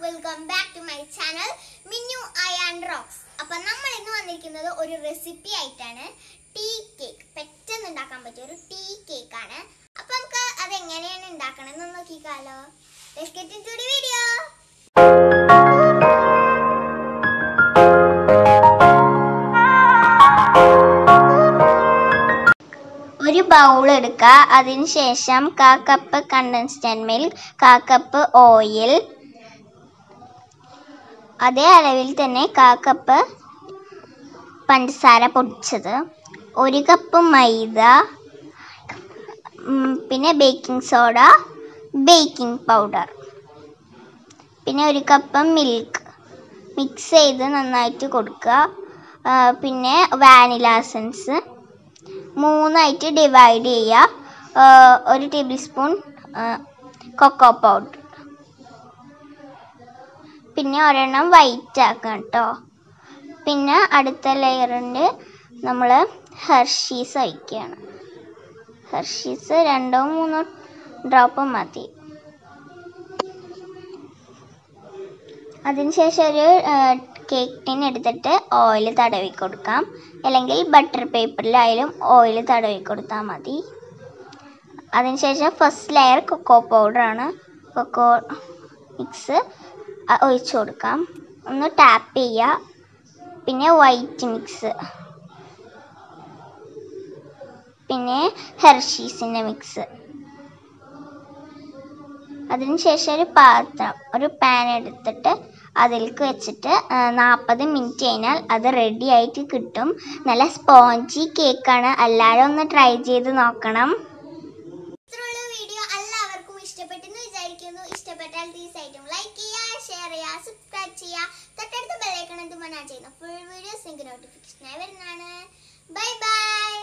welcome back to my channel Minnu I and rocks അപ്പൊ നമ്മൾ ഇന്ന് വന്നിരിക്കുന്നത് ഒരു റെസിപ്പി ആയിട്ടാണ് ടീ കേക്ക് പെട്ടെന്ന് ഉണ്ടാക്കാൻ പറ്റിയ ഒരു ടീ കേക്ക് ആണ് അപ്പൊ നമുക്ക് അത് എങ്ങനെയാണ് ഉണ്ടാക്കണമെന്ന് നോക്കിക്കാലോ let's get into the video ഒരു ബൗൾ എടുക്കുക അതിനുശേഷം കാ കപ്പ് കണ്ടൻസ്ഡ് മിൽക്ക് കാ കപ്പ് ഓയിൽ അതേ അളവിൽ തന്നെ കാ കപ്പ് പഞ്ചസാര പൊടിച്ചത് ഒരു കപ്പ് മൈദ ഉം, പിന്നെ ബേക്കിംഗ് സോഡ ബേക്കിംഗ് പൗഡർ പിന്നെ ഒരു കപ്പ് മിൽക്ക് മിക്സ് ചെയ്ത് നന്നായിട്ട് കൊടുക്കുക ആ, പിന്നെ വാനില എസൻസ് മൂന്നായിട്ട് ഡിവൈഡ് ചെയ്യുക ആ, ഒരു ടേബിൾ സ്പൂൺ കൊക്കോ പൗഡർ പിന്നെ ഒരെണ്ണം വൈറ്റ് ആക്കാം കേട്ടോ പിന്നെ അടുത്ത ലെയറിൻ്റെ നമ്മൾ ഹെർഷീസ് ഒഴിക്കുകയാണ് ഹെർഷീസ് രണ്ടോ മൂന്നോ ഡ്രോപ്പ് മതി അതിനുശേഷം ഒരു കേക്ക് ടിൻ എടുത്തിട്ട് ഓയിൽ തടവി കൊടുക്കാം അല്ലെങ്കിൽ ബട്ടർ പേപ്പറിലായാലും ഓയിൽ തടവി കൊടുത്താൽ മതി അതിനുശേഷം ഫസ്റ്റ് ലെയർ കൊക്കോ പൗഡറാണ് കൊക്കോ മിക്സ് ഒഴിച്ചു കൊടുക്കാം ഒന്ന് ടാപ്പ് ചെയ്യുക പിന്നെ വൈറ്റ് മിക്സ് പിന്നെ ഹെർഷീസിൻ്റെ മിക്സ് അതിനുശേഷം ഒരു പാത്രം ഒരു പാൻ എടുത്തിട്ട് അതിലേക്ക് വെച്ചിട്ട് നാൽപ്പത് മിനിറ്റ് കഴിഞ്ഞാൽ അത് റെഡി ആയിട്ട് കിട്ടും നല്ല സ്പോഞ്ചി കേക്കാണ് എല്ലാവരും ഒന്ന് ട്രൈ ചെയ്ത് നോക്കണം ഇത്രയുള്ള വീഡിയോ എല്ലാവർക്കും ഇഷ്ടപ്പെട്ടെന്ന് വിചാരിക്കുന്നു ഇഷ്ടപ്പെട്ടാൽ തീർച്ചയായിട്ടും ലൈക്ക് ചെയ്യുക ഷെയർ ചെയ്യുക സബ്സ്ക്രൈബ് ചെയ്യുക തൊട്ടടുത്ത ബെല്ലൈക്കൺ എന്തുമാണ് ചെയ്യുന്ന ഫുൾ വീഡിയോസ് നിങ്ങൾക്ക് നോട്ടിഫിക്കേഷനായി വരുന്നതാണ് ബൈ ബൈ